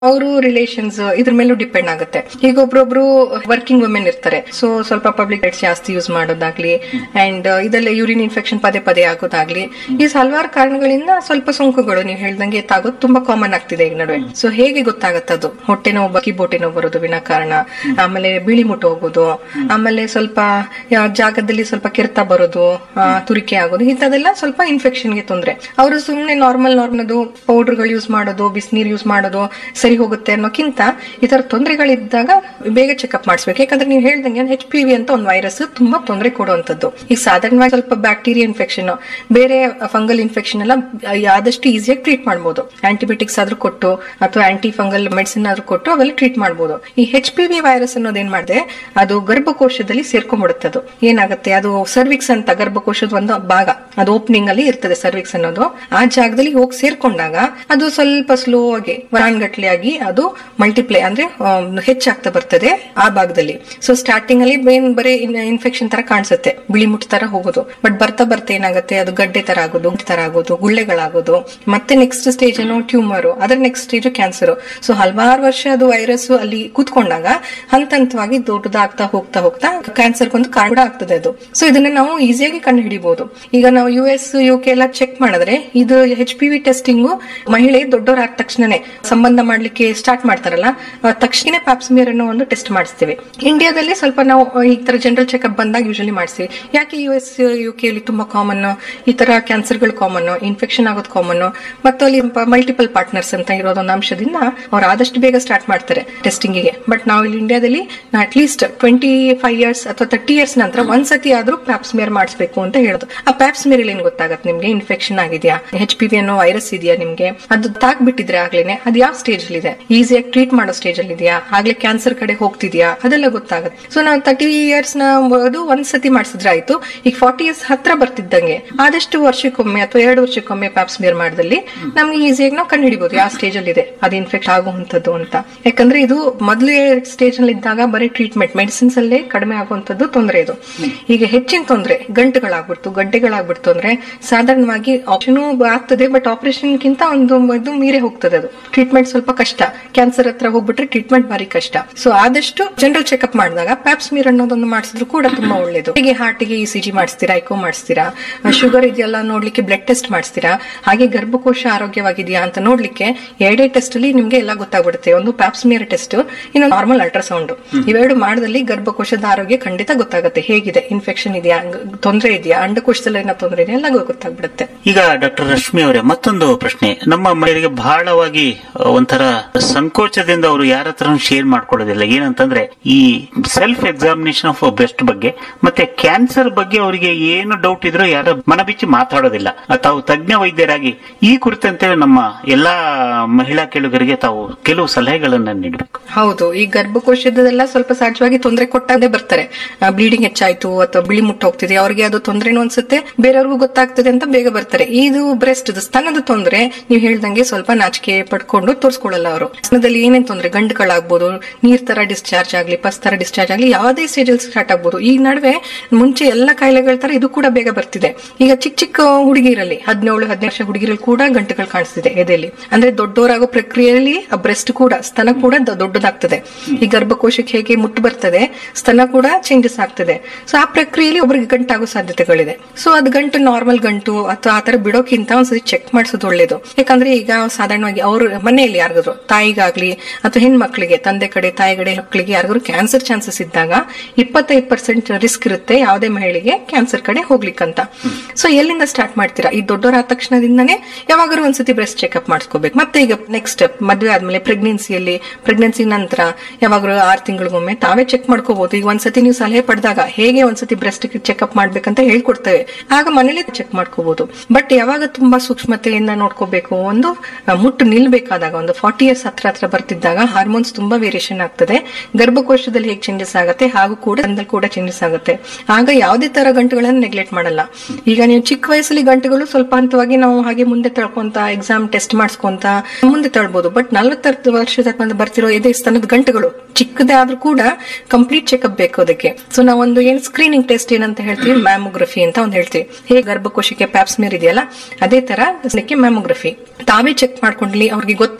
ಅವರು ರಿಲೇಷನ್ಸ್ ಇದ್ರ ಮೇಲೂ ಡಿಪೆಂಡ್ ಆಗುತ್ತೆ ಈಗ ಒಬ್ರೊಬ್ರು ವರ್ಕಿಂಗ್ ವುಮೆನ್ ಇರ್ತಾರೆ ಸೊ ಸ್ವಲ್ಪ ಪಬ್ಲಿಕ್ ಲೈಟ್ಸ್ ಜಾಸ್ತಿ ಯೂಸ್ ಮಾಡೋದಾಗ್ಲಿ ಅಂಡ್ ಇದೆಲ್ಲ ಯೂರಿನ್ ಇನ್ಫೆಕ್ಷನ್ ಪದೇ ಪದೇ ಆಗೋದಾಗ್ಲಿ ಈ ಹಲವಾರು ಕಾರಣಗಳಿಂದ ಸ್ವಲ್ಪ ಸೋಂಕುಗಳು ನೀವು ಹೇಳ್ದಂಗೆ ಎತ್ತಾಗೋದು ತುಂಬಾ ಕಾಮನ್ ಆಗ್ತಿದೆ ಈಗ ನಡುವೆ ಸೊ ಹೇಗೆ ಗೊತ್ತಾಗತ್ತೆ ಅದು ಹೊಟ್ಟೆ ನೋವು ಬಕ್ಕಿ ಬೋಟೆ ನೋವು ಬರೋದು ವಿನಾಕಾರಣ ಆಮೇಲೆ ಬಿಳಿ ಮುಟ್ಟು ಹೋಗೋದು ಆಮೇಲೆ ಸ್ವಲ್ಪ ಯಾ- ಜಾಗದಲ್ಲಿ ಸ್ವಲ್ಪ ಕೆರೆತ ಬರೋದು ಆ, ತುರಿಕೆ ಆಗೋದು ಇಂಥದೆಲ್ಲ ಸ್ವಲ್ಪ ಇನ್ಫೆಕ್ಷನ್ಗೆ ತೊಂದ್ರೆ ಅವರು ಸುಮ್ನೆ ನಾರ್ಮಲ್ ನಾರ್ಮಲ್ ಪೌಡರ್ಗಳು ಯೂಸ್ ಮಾಡೋದು ಬಿಸಿನೀರು ಯೂಸ್ ಮಾಡೋದು ಸರಿ ಹೋಗುತ್ತೆ ಅನ್ನೋಕ್ಕಿಂತ ಈ ತರ ತೊಂದರೆಗಳಿದ್ದಾಗ ಬೇಗ ಚೆಕ್ಅಪ್ ಮಾಡಿಸ್ಬೇಕು ಯಾಕಂದ್ರೆ ನೀವು ಹೇಳ್ದಂಗೆ ಹೆಚ್ ಪಿ ವಿ ಅಂತ ಒಂದು ವೈರಸ್ ತುಂಬಾ ತೊಂದರೆ ಕೊಡುವಂತದ್ದು ಈಗ ಸಾಧಾರಣವಾಗಿ ಸ್ವಲ್ಪ ಬ್ಯಾಕ್ಟೀರಿಯಾ ಇನ್ಫೆಕ್ಷನ್ ಬೇರೆ ಫಂಗಲ್ ಇನ್ಫೆಕ್ಷನ್ ಎಲ್ಲ ಆದಷ್ಟು ಈಸಿಯಾಗಿ ಟ್ರೀಟ್ ಮಾಡಬಹುದು ಆಂಟಿಬಯೋಟಿಕ್ಸ್ ಆದ್ರೂ ಕೊಟ್ಟು ಅಥವಾ ಆಂಟಿ ಫಂಗಲ್ ಮೆಡಿಸಿನ್ ಆದ್ರೂ ಕೊಟ್ಟು ಅವೆಲ್ಲ ಟ್ರೀಟ್ ಮಾಡಬಹುದು ಈ ಹೆಚ್ ಪಿ ವಿ ವೈರಸ್ ಅನ್ನೋದೇನ್ ಮಾಡಿದೆ ಅದು ಗರ್ಭಕೋಶದಲ್ಲಿ ಸೇರ್ಕೊಂಡ್ಬಿಡುತ್ತೆ ಅದು ಏನಾಗುತ್ತೆ ಅದು ಸರ್ವಿಕ್ಸ್ ಅಂತ ಗರ್ಭಕೋಶದ ಒಂದು ಭಾಗ ಅದು ಓಪನಿಂಗ್ ಅಲ್ಲಿ ಇರ್ತದೆ ಸರ್ವಿಕ್ಸ್ ಅನ್ನೋದು ಆ ಜಾಗದಲ್ಲಿ ಹೋಗಿ ಸೇರ್ಕೊಂಡಾಗ ಅದು ಸ್ವಲ್ಪ ಸ್ಲೋ ಆಗಿ ವರಾನ್ಗಟ್ಲೆ ಆಗಿ ಅದು ಮಲ್ಟಿಪ್ಲೈ ಅಂದ್ರೆ ಆಮ್, ಹೆಚ್ಚಾಗ್ತಾ ಬರ್ತದೆ ಆ ಭಾಗದಲ್ಲಿ ಸೊ ಸ್ಟಾರ್ಟಿಂಗ್ ಅಲ್ಲಿ ಬೇನ್ ಬರೀ ಇನ್ಫೆಕ್ಷನ್ ತರ ಕಾಣಿಸುತ್ತೆ ಬಿಳಿ ಮುಟ್ಟು ತರ ಹೋಗೋದು ಬಟ್ ಬರ್ತಾ ಬರ್ತಾ ಏನಾಗುತ್ತೆ ಅದು ಗಡ್ಡೆ ತರ ಆಗೋದು ಗುಂಡ್ ತರ ಆಗೋದು ಗುಳ್ಳೆಗಳಾಗೋದು ಮತ್ತೆ ನೆಕ್ಸ್ಟ್ ಸ್ಟೇಜ್ ಏನೋ ಟ್ಯೂಮರ್ ಅದರ ನೆಕ್ಸ್ಟ್ ಸ್ಟೇಜ್ ಕ್ಯಾನ್ಸರ್ ಸೊ ಹಲವಾರು ವರ್ಷ ಅದು ವೈರಸ್ ಅಲ್ಲಿ ಕೂತ್ಕೊಂಡಾಗ ಹಂತ ಹಂತವಾಗಿ ದೊಡ್ಡದಾಗ್ತಾ ಹೋಗ್ತಾ ಹೋಗ್ತಾ ಕ್ಯಾನ್ಸರ್ ಒಂದು ಕಾರಣ ಕೂಡ ಆಗ್ತದೆ ಅದು ಸೊ ಇದನ್ನ ನಾವು ಈಸಿಯಾಗಿ ಕಂಡು ಹಿಡಿಬಹುದು ಈಗ ನಾವು ಯು ಎಸ್ ಯು ಕೆ ಎಲ್ಲ ಚೆಕ್ ಮಾಡಿದ್ರೆ ಇದು ಎಚ್ ಪಿ ವಿ ಟೆಸ್ಟಿಂಗ್ ಮಹಿಳೆ ದೊಡ್ಡವರಾದ ತಕ್ಷಣನೇ ಸಂಬಂಧ ಮಾಡ್ಲಿಕ್ಕೆ ಸ್ಟಾರ್ಟ್ ಮಾಡ್ತಾರಲ್ಲ ಆ ತಕ್ಷಣ ಪ್ಯಾಪ್ಸ್ಮಿಯರ್ ಅನ್ನೋ ಒಂದು ಟೆಸ್ಟ್ ಮಾಡಿಸ್ತೀವಿ ಇಂಡಿಯಾದಲ್ಲಿ ಸ್ವಲ್ಪ ನಾವು ಈ ತರ ಜನರಲ್ ಚೆಕ್ಅಪ್ ಬಂದಾಗ ಯೂಶಲಿ ಮಾಡಿಸ್ತೀವಿ ಯಾಕೆ ಯು ಎಸ್ ಯು ಕೆ ಅಲ್ಲಿ ತುಂಬಾ ಕಾಮನ್ ಈ ತರ ಕ್ಯಾನ್ಸರ್ಗಳು ಕಾಮನ್ ಇನ್ಫೆಕ್ಷನ್ ಆಗೋದು ಕಾಮನ್ ಮತ್ತು ಅಲ್ಲಿ ಮಲ್ಟಿಪಲ್ ಪಾರ್ಟ್ನರ್ಸ್ ಅಂತ ಇರೋದೊಂದು ಅಂಶದಿಂದ ಅವ್ರು ಆದಷ್ಟು ಬೇಗ ಸ್ಟಾರ್ಟ್ ಮಾಡ್ತಾರೆ ಟೆಸ್ಟಿಂಗಿಗೆ ಬಟ್ ನಾವು ಇಲ್ಲಿ ಇಂಡಿಯಾದಲ್ಲಿ at least twenty five years ಅಥವಾ ತರ್ಟಿ ಇಯರ್ಸ್ ನಂತರ ಒಂದ್ಸತಿ ಆದ್ರೂ ಪ್ಯಾಪ್ಸ್ಮಿಯರ್ ಮಾಡಿಸ್ಬೇಕು ಅಂತ ಹೇಳೋದು ಆ ಪ್ಯಾಪ್ಸ್ಮಿಯರ್ ಏನ್ ಗೊತ್ತಾಗತ್ತೆ ನಿಮ್ಗೆ ಇನ್ಫೆಕ್ಷನ್ ಆಗಿದೆಯಾ ಎಚ್ ಪಿ ವಿ ಅನ್ನೋ ವೈರಸ್ ಇದೆಯಾ ನಿಮ್ಗೆ ಅದು ತಾಕ್ಬಿಟ್ಟಿದ್ರೆ ಆಗ್ಲೇನೆ ಅದು ಯಾವ ಸ್ಟೇಜ್ ಅಲ್ಲಿ ಇದೆ ಈಸಿಯಾಗಿ ಟ್ರೀಟ್ ಮಾಡೋ ಸ್ಟೇಜ್ ಅಲ್ಲಿ ಇದೆಯಾ ಆಗ್ಲೇ ಕ್ಯಾನ್ಸರ್ ಕಡೆ ಹೋಗ್ತಿದ್ಯಾ ಅದೆಲ್ಲ ಗೊತ್ತಾಗುತ್ತೆ ಸೊ ನಾವು ತರ್ಟಿ ಇಯರ್ಸ್ ನ ಅದು ಒಂದ್ಸತಿ ಮಾಡಿಸಿದ್ರೆ ಆಯ್ತು ಈಗ ಫಾರ್ಟಿ ಇಯರ್ಸ್ ಹತ್ರ ಬರ್ತಿದ್ದಂಗೆ ಆದಷ್ಟು ವರ್ಷಕ್ಕೊಮ್ಮೆ ಅಥವಾ ಎರಡು ವರ್ಷಕ್ಕೊಮ್ಮೆ ಪ್ಯಾಪ್ಸ್ಮಿಯರ್ ಮಾಡಿದಲ್ಲಿ ನಮ್ಗೆ ಈಸಿಯಾಗಿ ನಾವು ಕಂಡು ಹಿಡಿಬಹುದು ಯಾವ ಸ್ಟೇಜ್ ಅಲ್ಲಿ ಇದೆ ಅದು ಇನ್ಫೆಕ್ಟ್ ಆಗುವಂತದ್ದು ಅಂತ ಯಾಕಂದ್ರೆ ಇದು ಮೊದಲೇ ಸ್ಟೇಜ್ ಅಲ್ಲಿ ಇದ್ದಾಗ ಬರೀ ಟ್ರೀಟ್ಮೆಂಟ್ ಮೆಡಿಸಿನ್ಸ್ ಅಲ್ಲೇ ಕಡಿಮೆ ಆಗುವಂತದ್ದು ತೊಂದರೆ ಇದು ಈಗ ಹೆಚ್ಚಿನ ತೊಂದರೆ ಗಂಟುಗಳಾಗ್ಬಿಡ್ತು ಗಡ್ಡೆಗಳಾಗ್ಬಿಡ್ತು ಅಂದ್ರೆ ಸಾಧಾರಣವಾಗಿ ಆಪರೇಷನ್ ಆಗ್ತದೆ ಬಟ್ ಆಪರೇಷನ್ ಗಿಂತ ಒಂದು ಇದು ಮೀರೆ ಹೋಗ್ತದೆ ಅದು ಟ್ರೀಟ್ಮೆಂಟ್ ಸ್ವಲ್ಪ ಕಷ್ಟ ಕ್ಯಾನ್ಸರ್ ಹತ್ರ ಹೋಗ್ಬಿಟ್ರೆ ಟ್ರೀಟ್ಮೆಂಟ್ ಭಾರಿ ಕಷ್ಟ ಸೊ ಆದಷ್ಟು ಜನರಲ್ ಚೆಕ್ಅಪ್ ಮಾಡಿದಾಗ ಪ್ಯಾಪ್ಸ್ಮೀರ್ ಅನ್ನೋದೊಂದು ಮಾಡಿಸಿದ್ರು ಕೂಡ ತುಂಬಾ ಒಳ್ಳೇದು ಹೀಗೆ ಹಾರ್ಟಿಗೆ ಇ ಸಿ ಜಿ ಮಾಡಿಸ್ತೀರಾ ಐಕೋ ಮಾಡಿಸ್ತೀರಾ ಶುಗರ್ ಇದೆಯಲ್ಲ ನೋಡ್ಲಿಕ್ಕೆ ಬ್ಲಡ್ ಟೆಸ್ಟ್ ಮಾಡಿಸ್ತೀರಾ ಹಾಗೆ ಗರ್ಭಕೋಶ ಆರೋಗ್ಯವಾಗಿದೆಯಾ ಅಂತ ನೋಡ್ಲಿಕ್ಕೆ ಎರಡೇ ಟೆಸ್ಟ್ ಅಲ್ಲಿ ನಿಮ್ಗೆ ಎಲ್ಲ ಗೊತ್ತಾಗ್ಬಿಡುತ್ತೆ ಒಂದು ಪ್ಯಾಪ್ಸ್ಮಿಯರ್ ಟೆಸ್ಟ್ ಇನ್ನೊಂದು ನಾರ್ಮಲ್ ಅಲ್ಟ್ರಾಸೌಂಡ್ ಇವೆರಡು ಮಾಡದಲ್ಲಿ ಗರ್ಭಕೋಶದ ಆರೋಗ್ಯ ಖಂಡಿತ ಗೊತ್ತಾಗುತ್ತೆ ಹೇಗಿದೆ ಇನ್ಫೆಕ್ಷನ್ ಇದೆಯಾ ತೊಂದರೆ ಇದೆಯಾ ಅಂಡಕೋಶದಲ್ಲಿ ಏನೋ ತೊಂದರೆ ಇದೆಯಾ ಎಲ್ಲ ಗೊತ್ತಾಗ್ಬಿಡುತ್ತೆ ಈಗ ಡಾಕ್ಟರ್ ರಶ್ಮಿ ಅವರೇ ಮತ್ತೊಂದು ಪ್ರಶ್ನೆ ನಮ್ಮ ಮಹಿಳೆಯರಿಗೆ ಬಹಳವಾಗಿ ಅಹ್, ಒಂಥರ ಸಂಕೋಚದಿಂದ ಅವರು ಯಾರ ಹತ್ರ ಶೇರ್ ಮಾಡ್ಕೊಳ್ಳೋದಿಲ್ಲ ಏನಂತಂದ್ರೆ ಈ ಸೆಲ್ಫ್ ಎಕ್ಸಾಮಿನೇಷನ್ ಆಫ್ ಬ್ರೆಸ್ಟ್ ಬಗ್ಗೆ ಮತ್ತೆ ಕ್ಯಾನ್ಸರ್ ಬಗ್ಗೆ ಅವರಿಗೆ ಏನು ಡೌಟ್ ಇದ್ರೂ ಯಾರ ಮನ ಬಿಚ್ಚಿ ಮಾತಾಡೋದಿಲ್ಲ ತಾವು ತಜ್ಞ ವೈದ್ಯರಾಗಿ ಈ ಕುರಿತಂತೆ ನಮ್ಮ ಎಲ್ಲಾ ಮಹಿಳಾ ಕೇಳುಗರಿಗೆ ತಾವು ಕೆಲವು ಸಲಹೆಗಳನ್ನ ನೀಡಬೇಕು ಹೌದು ಈ ಗರ್ಭಕೋಶದೆಲ್ಲ ಸ್ವಲ್ಪ ಸಹಜವಾಗಿ ತೊಂದರೆ ಕೊಟ್ಟಾಗೇ ಬರ್ತಾರೆ ಬ್ಲೀಡಿಂಗ್ ಹೆಚ್ಚಾಯ್ತು ಅಥವಾ ಬಿಳಿ ಮುಟ್ಟು ಹೋಗ್ತಿದೆ ಅವ್ರಿಗೆ ಅದು ತೊಂದರೆನೂ ಅನ್ಸುತ್ತೆ ಬೇರೆಯವ್ರಿಗೂ ಗೊತ್ತಾಗ್ತದೆ ಅಂತ ಬೇಗ ಬರ್ತಾರೆ ಇದು ಬ್ರೆಸ್ಟ್ ಸ್ತನದ ತೊಂದರೆ ನೀವು ಹೇಳ್ದಂಗೆ ಸ್ವಲ್ಪ ನಾಚಿಕೆ ಪಡ್ಕೊಂಡು ತೋರಿಸ್ಕೊಳ್ಳಲ್ಲ ಅವರು ಸ್ತನದಲ್ಲಿ ಏನೇನ್ ತೊಂದರೆ ಗಂಡುಗಳಾಗ್ಬೋದು ನೀರ್ ತರ ಡಿಸ್ಚಾರ್ಜ್ ಆಗ್ಲಿ ಪಸ್ ತರ ಡಿಸ್ಚಾರ್ಜ್ ಆಗ್ಲಿ ಯಾವುದೇ ಸ್ಟೇಜ್ ಅಲ್ಲಿ ಸ್ಟಾರ್ಟ್ ಆಗ್ಬೋದು ಈ ನಡುವೆ ಮುಂಚೆ ಎಲ್ಲ ಕಾಯಿಲೆಗಳ ತರ ಇದು ಕೂಡ ಬೇಗ ಬರ್ತಿದೆ ಈಗ ಚಿಕ್ಕ ಚಿಕ್ಕ ಹುಡುಗಿರಲ್ಲಿ ಹದಿನೇಳು ಹದಿನೆಂಟು ವರ್ಷ ಹುಡುಗಿರಲ್ಲಿ ಕೂಡ ಗಂಟುಗಳು ಕಾಣಿಸ್ತಿದೆ ಎದೆಯಲ್ಲಿ ಅಂದ್ರೆ ದೊಡ್ಡವರಾಗೋ ಪ್ರಕ್ರಿಯೆಯಲ್ಲಿ ಆ ಬ್ರೆಸ್ಟ್ ಕೂಡ ಸ್ತನ ಕೂಡ ದ- ದೊಡ್ಡದಾಗ್ತದೆ ಈ ಗರ್ಭಕೋಶಕ್ಕೆ ಹೇಗೆ ಮುಟ್ಟು ಬರ್ತದೆ ಸ್ತನ ಕೂಡ ಚೇಂಜಸ್ ಆಗ್ತದೆ ಸೊ ಆ ಪ್ರಕ್ರಿಯೆಯಲ್ಲಿ ಒಬ್ರಿಗೆ ಗಂಟಾಗೋ ಸಾಧ್ಯತೆಗಳಿದೆ ಸೊ ಅದು ಗಂಟು ನಾರ್ಮಲ್ ಗಂಟು ಅಥವಾ ಆತರ ಬಿಡೋಕ್ಕಿಂತ ಒಂದ್ಸತಿ ಚೆಕ್ ಮಾಡಿಸೋದು ಒಳ್ಳೇದು ಯಾಕಂದ್ರೆ ಈಗ ಸಾಧಾರಣವಾಗಿ ಅವ್ರ ಮನೆಯಲ್ಲಿ ಯಾರಿಗಾದ್ರು ತಾಯಿಗಾಗ್ಲಿ ಅಥವಾ ಹೆಣ್ಮಕ್ಳಿಗೆ ತಂದೆ ಕಡೆ ತಾಯಿ ಕಡೆ ಮಕ್ಕಳಿಗೆ ಯಾರಿಗಾದ್ರು ಕ್ಯಾನ್ಸರ್ ಚಾನ್ಸಸ್ ಇದ್ದಾಗ ಇಪ್ಪತ್ತೈದು ಪರ್ಸೆಂಟ್ ರಿಸ್ಕ್ ಇರುತ್ತೆ ಯಾವುದೇ ಮಹಿಳೆಗೆ ಕ್ಯಾನ್ಸರ್ ಕಡೆ ಹೋಗ್ಲಿಕ್ಕಂತ ಸೊ ಎಲ್ಲಿಂದ ಸ್ಟಾರ್ಟ್ ಮಾಡ್ತೀರಾ ಈ ದೊಡ್ಡವರಾದ ತಕ್ಷಣದಿಂದನೇ ಯಾವಾಗಾದ್ರೂ ಒಂದ್ಸತಿ ಬ್ರೆಸ್ಟ್ ಚೆಕ್ಅಪ್ ಮಾಡಿಸ್ಕೋಬೇಕು ಮತ್ತೆ ಈಗ ನೆಕ್ಸ್ಟ್ ಸ್ಟೆಪ್ ಮದುವೆ ಆದ್ಮೇಲೆ ಪ್ರೆಗ್ನೆನ್ಸಿಯಲ್ಲಿ ಪ್ರೆಗ್ನೆನ್ಸಿ ನಂತರ ಯಾವಾಗಾದ್ರೂ ಆರು ತಿಂಗಳಿಗೊಮ್ಮೆ ತಾವೇ ಚೆಕ್ ಮಾಡ್ಕೋಬಹುದು ಈಗ ಒಂದ್ಸತಿ ನೀವು ಸಲಹೆ ಪಡೆದಾಗ ಹೇಗೆ ಒಂದ್ಸತಿ ಬ್ರೆಸ್ಟ್ ಚೆಕ್ಅಪ್ ಮಾಡ್ಬೇಕಂತ ಹೇಳ್ಕೊಡ್ತೇವೆ ಆಗ ಮನೇಲಿ ಚೆಕ್ ಮಾಡ್ಕೋಬಹುದು ಬಟ್ ಯಾವಾಗ ತುಂಬಾ ಸೂಕ್ಷ್ಮತೆಯಿಂದ ನೋಡ್ಕೋಬೇಕು ಒಂದು ಆ, ಮುಟ್ಟು ನಿಲ್ಬೇಕಾದಾಗ ಒಂದು ಫಾರ್ಟಿ ಇಯರ್ಸ್ ಹತ್ರ ಹತ್ರ ಬರ್ತಿದ್ದಾಗ ಹಾರ್ಮೋನ್ಸ್ ತುಂಬಾ ವೇರಿಯೇಷನ್ ಆಗ್ತದೆ ಗರ್ಭಕೋಶದಲ್ಲಿ ಹೇಗೆ ಚೇಂಜಸ್ ಆಗುತ್ತೆ ಹಾಗೂ ಕೂಡ ಸ್ತನದಲ್ಲಿ ಕೂಡ ಚೇಂಜಸ್ ಆಗುತ್ತೆ ಆಗ ಯಾವುದೇ ತರ ಗಂಟುಗಳನ್ನು ನೆಗ್ಲೆಕ್ಟ್ ಮಾಡಲ್ಲ ಈಗ ನೀವು ಚಿಕ್ಕ ವಯಸ್ಸಲ್ಲಿ ಗಂಟುಗಳು ಸ್ವಲ್ಪ ಹಂತವಾಗಿ ನಾವು ಹಾಗೆ ಮುಂದೆ ತಳ್ಕೊಂತ ಎಕ್ಸಾಮ್ ಟೆಸ್ಟ್ ಮಾಡಿಸ್ಕೊಂತ ಮುಂದೆ ತಳ್ಬೋದು ಬಟ್ ನಲವತ್ತು ವರ್ಷದ ಬಂದು ಬರ್ತಿರೋ ಎದೆ ಸ್ತನದ ಗಂಟುಗಳು ಚಿಕ್ಕದೇ ಆದ್ರೂ ಕೂಡ ಕಂಪ್ಲೀಟ್ ಚೆಕ್ಅಪ್ ಬೇಕು ಅದಕ್ಕೆ ಸೊ ನಾವೊಂದು ಏನ್ ಸ್ಕ್ರೀನಿಂಗ್ ಟೆಸ್ಟ್ ಏನಂತ ಹೇಳ್ತೀವಿ ಮ್ಯಾಮೋಗ್ರಫಿ ಅಂತ ಒಂದು ಹೇಳ್ತೀವಿ ಹೇಗೆ ಗರ್ಭಕೋಶಕ್ಕೆ ಪ್ಯಾಪ್ಸ್ಮಿಯರ್ ಇದೆಯಲ್ಲ ಅದೇ ತರ ಅದಕ್ಕೆ ಮ್ಯಾಮೋಗ್ರಫಿ ತಾವೇ ಚೆಕ್ ಮಾಡ್ಕೊಂಡ್ಲಿ ಅವ್ರಿಗೆ ಗೊತ್ತಾಯ್ತು ಗಂಟಿದೆ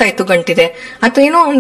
ಆಗ್ಬಿಟ್ಟಿದೆ ಅಥವಾ ಏನೋ ಒಂದು